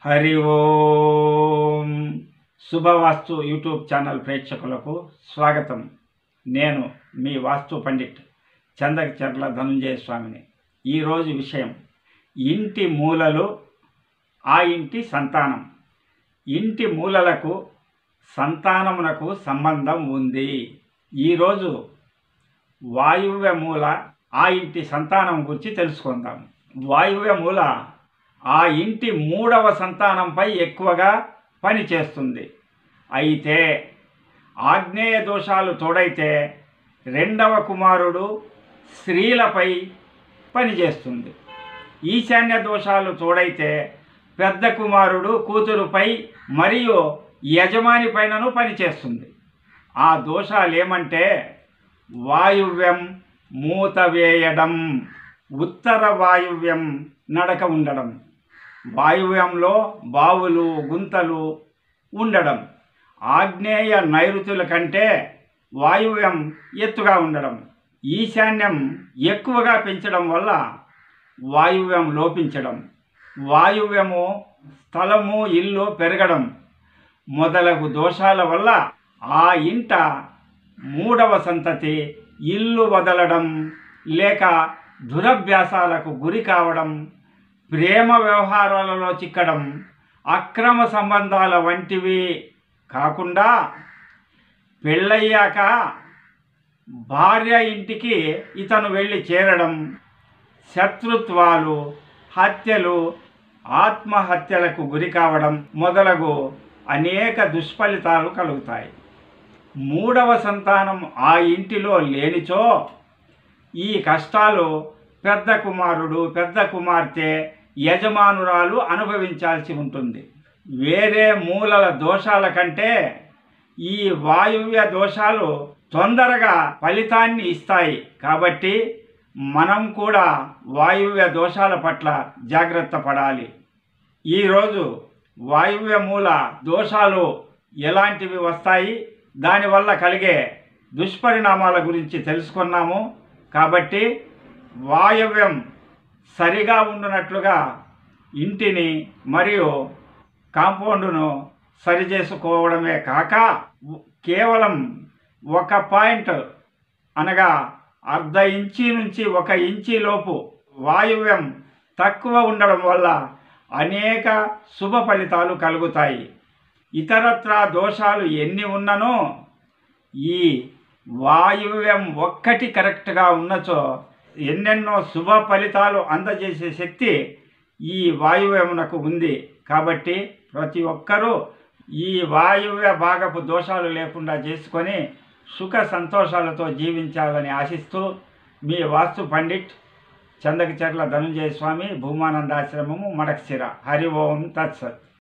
Hari Om Subhavastu YouTube channel ప్రేక్షకులకు స్వాగతం నేను మీ వాస్తు పండిట్ చందకచర్ల ధనుంజయ స్వామిని ఈరోజు విషయం ఇంటి మూలలు ఆ ఇంటి సంతానం ఇంటి మూలలకు సంతానమునకు సంబంధం ఉంది ఈరోజు వాయువ్య మూల ఆ ఇంటి సంతానం గురించి తెలుసుకుందాం వాయువ్య మూల ఆ ఇంటి మూడవ సంతానంపై ఎక్కువగా పనిచేస్తుంది అయితే ఆగ్నేయ దోషాలు తోడైతే రెండవ కుమారుడు స్త్రీలపై పనిచేస్తుంది ఈశాన్య దోషాలు తోడైతే పెద్ద కుమారుడు కూతురుపై మరియు యజమాని పైనను పనిచేస్తుంది ఆ దోషాలు ఏమంటే వాయువ్యం మూత వేయడం ఉత్తర వాయువ్యం నడక ఉండడం వాయువ్యంలో బావులు గుంతలు ఉండడం ఆగ్నేయ నైరుతుల కంటే వాయువ్యం ఎత్తుగా ఉండడం ఈశాన్యం ఎక్కువగా పెంచడం వల్ల వాయువ్యం లోపించడం వాయువ్యము స్థలము ఇల్లు పెరగడం మొదలగు దోషాల వల్ల ఆ ఇంట మూడవ సంతతి ఇల్లు వదలడం లేక దురభ్యాసాలకు గురి కావడం ప్రేమ వ్యవహారాలలో చిక్కడం అక్రమ సంబంధాల వంటివి కాకుండా పెళ్ళయ్యాక భార్య ఇంటికి ఇతను వెళ్ళి చేరడం శత్రుత్వాలు హత్యలు ఆత్మహత్యలకు గురి కావడం మొదలగు అనేక దుష్ఫలితాలు కలుగుతాయి మూడవ సంతానం ఆ ఇంటిలో లేనిచో ఈ కష్టాలు పెద్ద కుమారుడు పెద్ద కుమార్తె యజమానురాలు అనుభవించాల్సి ఉంటుంది వేరే మూలల దోషాల కంటే ఈ వాయువ్య దోషాలు తొందరగా ఫలితాన్ని ఇస్తాయి కాబట్టి మనం కూడా వాయువ్య దోషాల పట్ల జాగ్రత్త పడాలి ఈరోజు వాయువ్య మూల దోషాలు ఎలాంటివి వస్తాయి దానివల్ల కలిగే దుష్పరిణామాల గురించి తెలుసుకున్నాము కాబట్టి వాయవ్యం సరిగా ఉండునట్లుగా ఇంటిని మరియు కాంపౌండ్ను సరి చేసుకోవడమే కాక కేవలం ఒక పాయింట్ అనగా అర్ధ ఇంచి నుంచి ఒక ఇంచి లోపు వాయువ్యం తక్కువ ఉండడం వల్ల అనేక శుభ ఫలితాలు కలుగుతాయి ఇతరత్రా దోషాలు ఎన్ని ఉన్ననో ఈ వాయువ్యం ఒక్కటి కరెక్ట్గా ఉన్నచో ఎన్నెన్నో శుభ ఫలితాలు అందజేసే శక్తి ఈ వాయువ్యమునకు ఉంది కాబట్టి ప్రతి ఒక్కరూ ఈ వాయువ్య భాగపు దోషాలు లేకుండా చేసుకొని సుఖ సంతోషాలతో జీవించాలని ఆశిస్తూ మీ వాస్తు పండిట్ చందకచర్ల ధనుంజయ స్వామి భూమానందాశ్రమము మడక్సిర హరి ఓం తత్సత్